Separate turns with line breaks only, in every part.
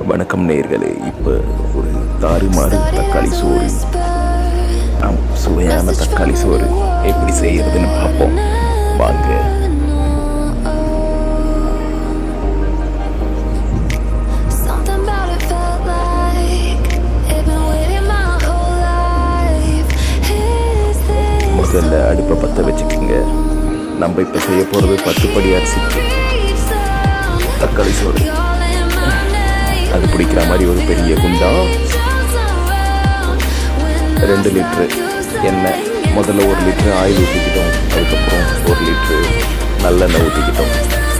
வணக்கம் நேர்களே இப்போ ஒரு தாறுமாறு தக்காளி சோறு ஆம், சுவையான தக்காளி சோறு எப்படி செய்யறதுன்னு பார்ப்போம் வாங்க
Something about it felt like it'd been waiting my whole life. Is this
முதல்ல அடுப்பை பற்ற வச்சுக்கோங்க நம்ம இப்போ செய்ய போகிறது பத்து படி அரிசிக்கு
sound
தக்காளி சோறு
calling my name?
அது பிடிக்கிற மாதிரி ஒரு பெரிய குண்டா
Turns around when
ரெண்டு லிட்ரு எண்ணெய் முதல்ல ஒரு லிட்ரு ஆயில் ஊற்றிக்கிட்டோம் அதுக்கப்புறம் ஒரு லிட்ரு நல்லெண்ணெய் ஊற்றிக்கிட்டோம்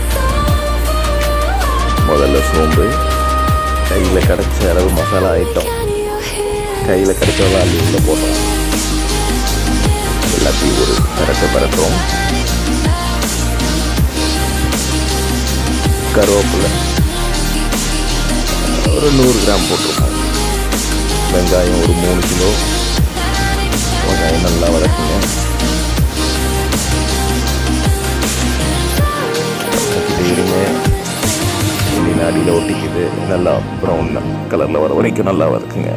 முதல்ல சோம்பு கையில் கிடச்ச அளவு masala item
can you hear
கையில் கிடைச்சவெல்லாம் அள்ளி உள்ள போட்டோம் எல்லாத்தையும் ஒரு பரட்டு பரட்டுறோம் கருவேப்பிலை ஒரு நூறு கிராம் போட்டிருக்கோம் வெங்காயம் ஒரு மூணு கிலோ வெங்காயம் நல்லா வதக்குங்க வதக்கிட்டு இருங்க இல்லைன்னா அடியில் ஒட்டிக்குது நல்லா ப்ரௌன் கலரில் வர வரைக்கும் நல்லா வதக்குங்க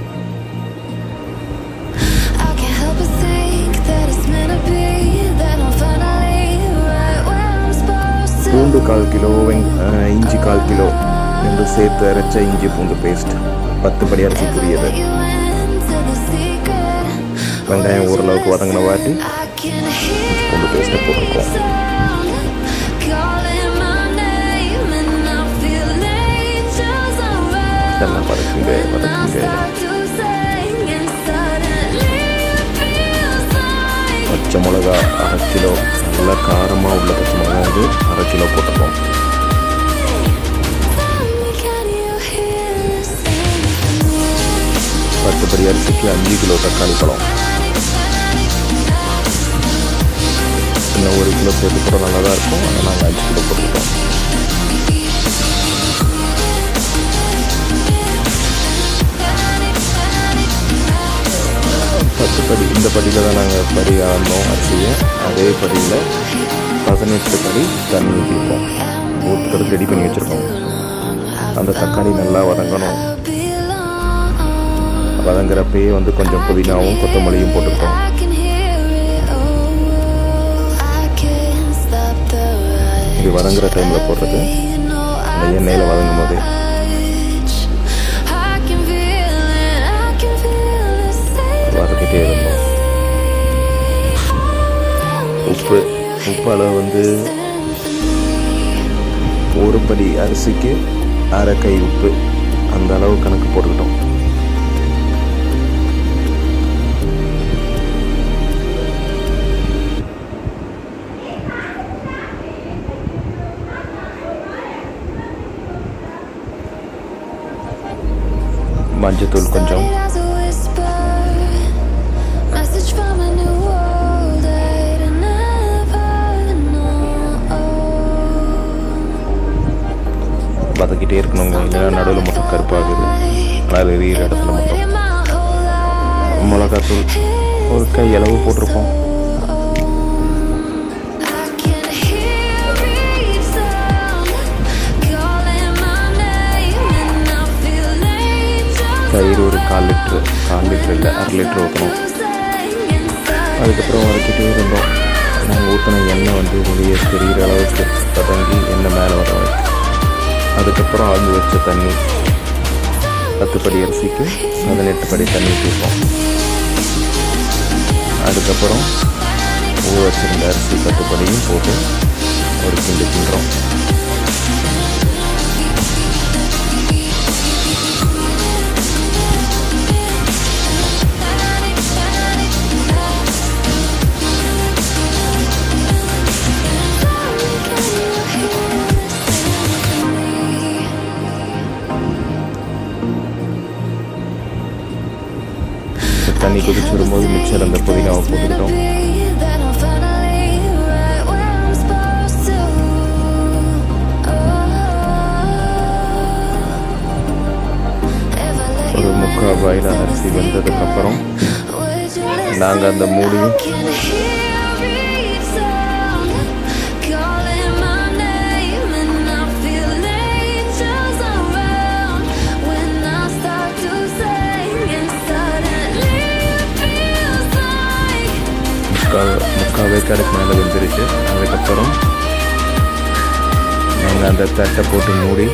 I can't help but think that it's meant to be that I'm finally right where I'm supposed to
பூண்டு கால் கிலோ வெங் அஹ், இஞ்சி கால் கிலோ ரெண்டு சேர்த்து அரைச்ச இஞ்சி பூண்டு பேஸ்ட் பத்து படி அரிசிக்குரியது
let you into the secret.
வெங்காயம் ஓரளவுக்கு வதங்கின வாட்டி
I can hear
பூண்டு பேஸ்ட்டை போட்டிருக்கோம்
sound calling my name and I feel angels around.
நல்லா வதக்குங்க
I
வதக்குங்க
start to sing and suddenly it feels like
பச்சை மிளகா அரை கிலோ நல்லா காரமாக உள்ள பச்சை மிளகா வந்து அரை கிலோ போட்டிருக்கோம்
Can you hear singing?
பத்து படி அரிசிக்கு அஞ்சு கிலோ தக்காளி பழம் இன்னும் ஒரு கிலோ சேர்த்து கூட நல்லா தான் இருக்கும் ஆனால் நாங்கள் அஞ்சு கிலோ போட்டுருக்கோம் பத்து படி இந்த படியில் தான் நாங்கள் படி ஆடணும் அரிசியை அதே படியில் பதினெட்டு படி தண்ணி ஊற்றிருக்கோம் ஊற்றுறதுக்கு ரெடி பண்ணி வச்சுருக்கோம் அந்த தக்காளி நல்லா வதங்கணும்
belong.
வதங்குறப்பயே வந்து கொஞ்சம் புதினாவும் கொத்தமல்லியும் போட்டுருக்கோம்
I can hear it. Oh, I can't stop the rush.
இது வதங்குற டைமில் போடுறது
You know
அந்த
I
எண்ணெயில் வதங்கும் போது
touch. I can feel it. I can feel it. Say
வதக்கிட்டே இருந்தோம் உப்பு உப்பு அளவு வந்து ஒரு படி அரிசிக்கு அரை கை உப்பு அந்த அளவு கணக்கு போட்டுக்கிட்டோம் மஞ்சத்தூள் கொஞ்சம்
As a whisper, message from a new world I'd never know.
வதக்கிட்டே இருக்கணுங்க இல்லைன்னா நடுவில் மட்டும் கருப்பாகுது ஆனால் எரியிற இடத்துல மட்டும்
In my whole life,
மிளகாத்தூள் ஒரு கை அளவு போட்டிருப்போம்
I can hear each sound calling my name, and I feel angels
தயிர் ஒரு கால் லிட்ரு கால் லிட்ரு இல்லை அரை லிட்ரு ஊற்றணும்
sing inside.
அதுக்கப்புறம் வதக்கிட்டே இருந்தோம் நாங்கள் ஊற்றின எண்ணெய் வந்து வெளியே தெரிகிற அளவுக்கு வதங்கி எண்ணெய் மேலே வர வரைக்கும் அதுக்கப்புறம் அளந்து வச்ச தண்ணி பத்து படி அரிசிக்கு பதினெட்டு படி தண்ணி ஊற்றிருப்போம் அதுக்கப்புறம் ஊற வச்சிருந்த அரிசி பத்து படியும் போட்டு ஒரு கிண்டு கிண்டுறோம் தண்ணி கொதிச்சு வரும்போது மிக்சர் அந்த புதினாவை போட்டுக்கிட்டோம்
That I'm finally right where I'm supposed to. Ever let
ஒரு
you
முக்கால் வாயில் அரிசி வெந்ததுக்கப்புறம்
Would you listen?
நாங்கள் அந்த மூடியும்
I can hear each sound calling my name, and I feel angels around when
விழுக்காடுக்கு மேலே வெந்துருச்சு அதுக்கப்புறம் நாங்கள் அந்த தட்டை போட்டு மூடி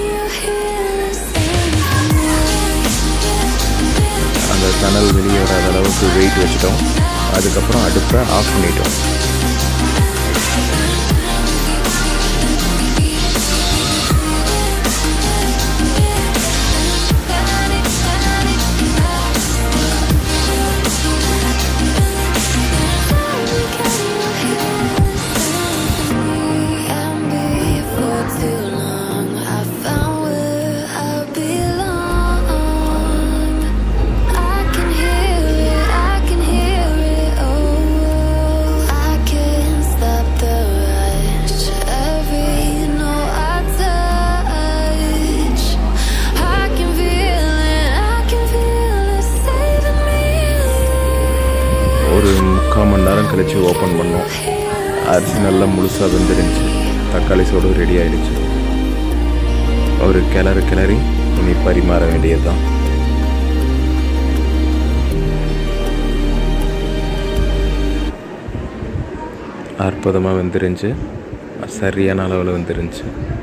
அந்த சணல் வெளியே வராத அளவுக்கு வெயிட் வச்சிட்டோம் அதுக்கப்புறம் அடுப்பை ஆஃப் பண்ணிட்டோம்
And before too long, I found where I belong. I can hear it, I can hear it. Oh, I can't stop the rush. Every note I touch, I can feel it, I can feel it saving me.
ஒரு முக்கால் மணி நேரம் கழித்து open பண்ணோம் அரிசி நல்லா முழுசாக வெந்துருந்துச்சு தக்காளி சோடு ready ஆயிடுச்சு ஒரு கிளறு கிளறி இனி பரிமாற வேண்டியது தான் அற்புதமாக வெந்துருந்துச்சு சரியான அளவில் வெந்துருந்துச்சு